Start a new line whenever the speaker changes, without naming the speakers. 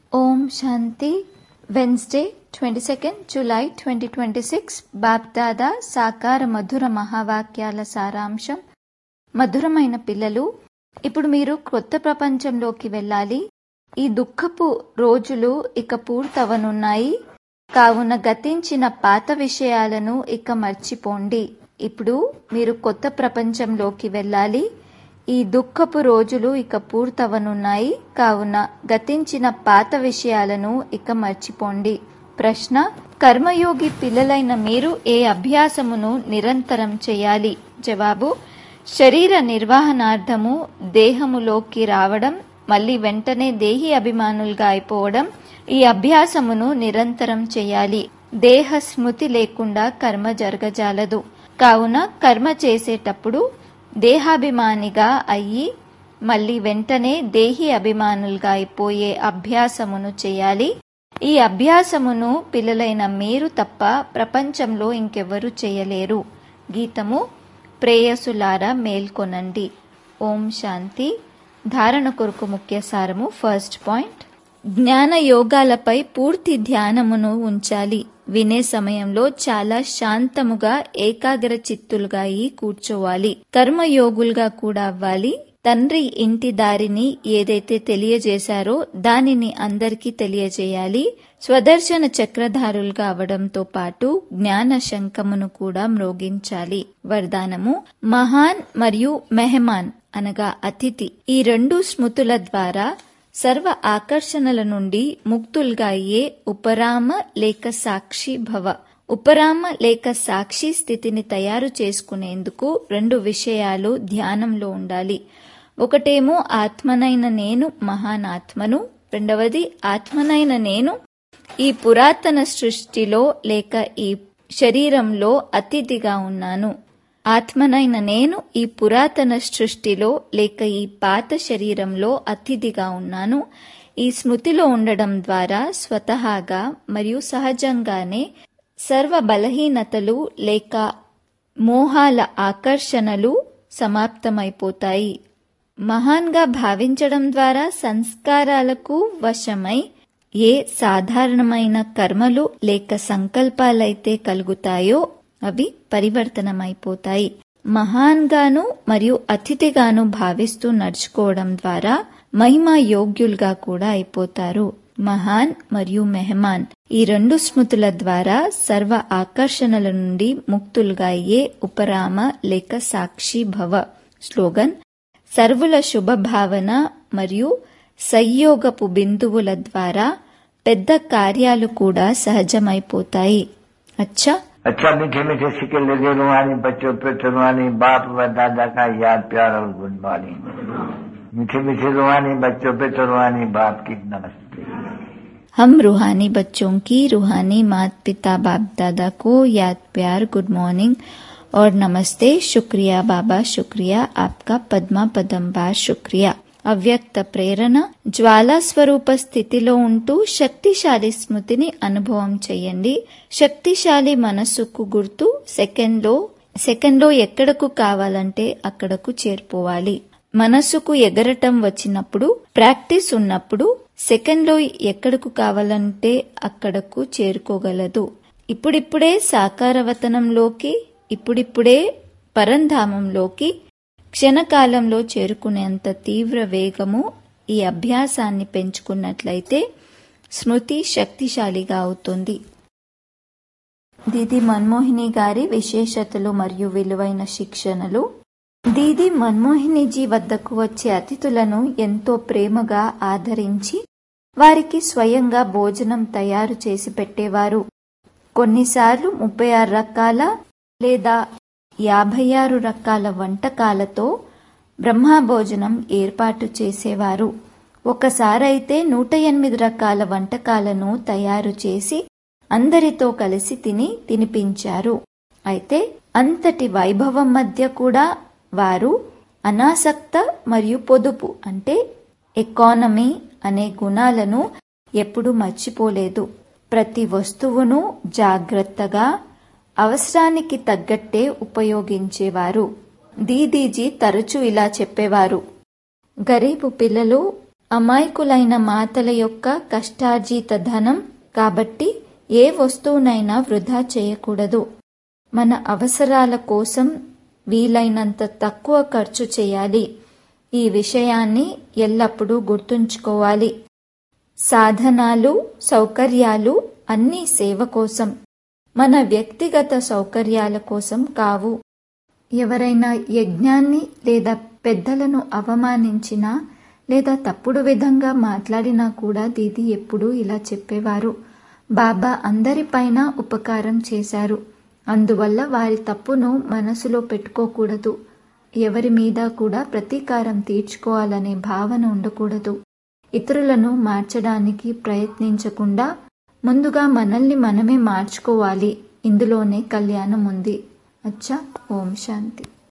ఓం Shanti Wednesday twenty second July twenty twenty six Bapdada సాకార మధుర మహావాక్యాల సారాంశం మధురమైన పిల్లలు ఇప్పుడు మీరు కొత్త ప్రపంచంలోకి వెళ్ళాలి ఈ దుఃఖపు రోజులు ఇక పూర్తవనున్నాయి కావున గతించిన పాత విషయాలను ఇక మర్చిపోండి ఇప్పుడు మీరు కొత్త ప్రపంచంలోకి వెళ్ళాలి ఈ దుఃఖపు రోజులు ఇక పూర్తవనున్నాయి కావున గతించిన పాత విషయాలను ఇక మర్చిపోండి ప్రశ్న కర్మయోగి పిల్లలైన మీరు ఏ అభ్యాసమును నిరంతరం చేయాలి జవాబు శరీర నిర్వహణార్థము దేహములోకి రావడం మళ్ళీ వెంటనే దేహి అభిమానులుగా అయిపోవడం ఈ అభ్యాసమును నిరంతరం చేయాలి దేహ స్మృతి లేకుండా కర్మ జరగజాలదు కావున కర్మ చేసేటప్పుడు దేహాభిమానిగా అయ్యి మళ్ళీ వెంటనే దేహి అభిమానులుగా అయిపోయే అభ్యాసమును చేయాలి ఈ అభ్యాసమును పిల్లలైన మీరు తప్ప ప్రపంచంలో ఇంకెవ్వరూ చేయలేరు గీతము ప్రేయసులారా మేల్కొనండి ఓం శాంతి ధారణ కొరకు ముఖ్య సారము ఫస్ట్ పాయింట్ జ్ఞాన యోగాలపై పూర్తి ధ్యానమును ఉంచాలి వినే సమయంలో చాలా శాంతముగా ఏకాగ్ర చిత్తులుగా అయి కూర్చోవాలి కర్మయోగులుగా కూడా అవ్వాలి తండ్రి ఇంటి దారిని ఏదైతే తెలియజేశారో దానిని అందరికీ తెలియజేయాలి స్వదర్శన చక్రధారులుగా అవడంతో పాటు జ్ఞాన శంఖమును కూడా మ్రోగించాలి వరదానము మహాన్ మరియు మెహమాన్ అనగా అతిథి ఈ రెండు స్మృతుల ద్వారా సర్వ ఆకర్షణల నుండి ముక్తులుగా అయ్యే ఉపరామ లేక సాక్షి భవ ఉపరామ లేక సాక్షి స్థితిని తయారు చేసుకునేందుకు రెండు విషయాలు ధ్యానంలో ఉండాలి ఒకటేమో ఆత్మనైన నేను మహానాత్మను రెండవది ఆత్మనైన నేను ఈ పురాతన సృష్టిలో లేక ఈ శరీరంలో అతిథిగా ఉన్నాను ఆత్మనైన నేను ఈ పురాతన సృష్టిలో లేక ఈ పాత శరీరంలో అతిథిగా ఉన్నాను ఈ స్మృతిలో ఉండడం ద్వారా స్వతహాగా మరియు సహజంగానే సర్వ బలహీనతలు లేక మోహాల ఆకర్షణలు సమాప్తమైపోతాయి మహాన్గా భావించడం ద్వారా సంస్కారాలకు వశమై ఏ సాధారణమైన కర్మలు లేక సంకల్పాలైతే కలుగుతాయో అవి పరివర్తనమైపోతాయి మహాన్గాను మరియు అతిథిగాను భావిస్తూ నడుచుకోవడం ద్వారా మహిమా యోగ్యులుగా కూడా అయిపోతారు మహాన్ మరియు మెహమాన్ ఈ రెండు స్మృతుల ద్వారా సర్వ ఆకర్షణల నుండి ముక్తులుగా అయ్యే ఉపరామ లేక సాక్షి భవ స్లోగన్ సర్వుల శుభభావన మరియు సంయోగపు బిందువుల ద్వారా పెద్ద కార్యాలు కూడా సహజమైపోతాయి అచ్చా
अच्छा मीठे मीठे सिक्के लगे रूहानी बच्चों पे रूहानी बाप व दादा का याद प्यार और गुड मॉर्निंग मीठे मीठे रूहानी बच्चों पे रूहानी बाप की नमस्ते
हम रूहानी बच्चों की रूहानी मात पिता बाप दादा को याद प्यार गुड मॉर्निंग और नमस्ते शुक्रिया बाबा शुक्रिया आपका पद्मा पदंबार शुक्रिया అవ్యక్త ప్రేరణ జ్వాలా స్వరూప స్థితిలో ఉంటూ శక్తిశాలి స్మృతిని అనుభవం చేయండి శక్తిశాలి మనస్సుకు గుర్తు సెకండ్లో సెకండ్లో ఎక్కడకు కావాలంటే అక్కడకు చేరిపోవాలి మనస్సుకు ఎగరటం వచ్చినప్పుడు ప్రాక్టీస్ ఉన్నప్పుడు సెకండ్లో ఎక్కడకు కావాలంటే అక్కడకు చేరుకోగలదు ఇప్పుడిప్పుడే సాకారవతనంలోకి ఇప్పుడిప్పుడే పరంధామంలోకి క్షణకాలంలో చేరుకునేంత తీవ్ర వేగము ఈ అభ్యాసాన్ని పెంచుకున్నట్లయితే స్మృతి శక్తిశాలిగా అవుతుంది దీది మన్మోహిని గారి విశేషతలు మరియు విలువైన శిక్షణలు దీది మన్మోహినిజీ వద్దకు వచ్చే అతిథులను ఎంతో ప్రేమగా ఆదరించి వారికి స్వయంగా భోజనం తయారు చేసి పెట్టేవారు కొన్నిసార్లు ముప్పై ఆరు రకాల లేదా యాభై ఆరు రకాల వంటకాలతో బ్రహ్మభోజనం ఏర్పాటు చేసేవారు ఒకసారైతే నూట ఎనిమిది రకాల వంటకాలను తయారు చేసి అందరితో కలిసి తిని తినిపించారు అయితే అంతటి వైభవం మధ్య కూడా వారు అనాసక్త మరియు పొదుపు అంటే ఎకానమీ అనే గుణాలను ఎప్పుడూ మర్చిపోలేదు ప్రతి వస్తువును జాగ్రత్తగా అవసరానికి తగ్గట్టే ఉపయోగించేవారు దీదీజీ తరచూ ఇలా చెప్పేవారు గరీబు పిల్లలు అమాయకులైన మాతల యొక్క కష్టార్జిత ధనం కాబట్టి ఏ వస్తువునైనా వృధా చేయకూడదు మన అవసరాల కోసం వీలైనంత తక్కువ ఖర్చు చేయాలి ఈ విషయాన్ని ఎల్లప్పుడూ గుర్తుంచుకోవాలి సాధనాలు సౌకర్యాలు అన్నీ సేవ కోసం మన వ్యక్తిగత సౌకర్యాల కోసం కావు ఎవరైనా యజ్ఞాన్ని లేదా పెద్దలను అవమానించినా లేదా తప్పుడు విధంగా మాట్లాడినా కూడా దీది ఎప్పుడూ ఇలా చెప్పేవారు బాబా అందరిపైన ఉపకారం చేశారు అందువల్ల వారి తప్పును మనసులో పెట్టుకోకూడదు ఎవరి మీద కూడా ప్రతీకారం తీర్చుకోవాలనే భావన ఉండకూడదు ఇతరులను మార్చడానికి ప్రయత్నించకుండా ముందుగా మనల్ని మనమే మార్చుకోవాలి ఇందులోనే కళ్యాణం ఉంది అచ్చా ఓం శాంతి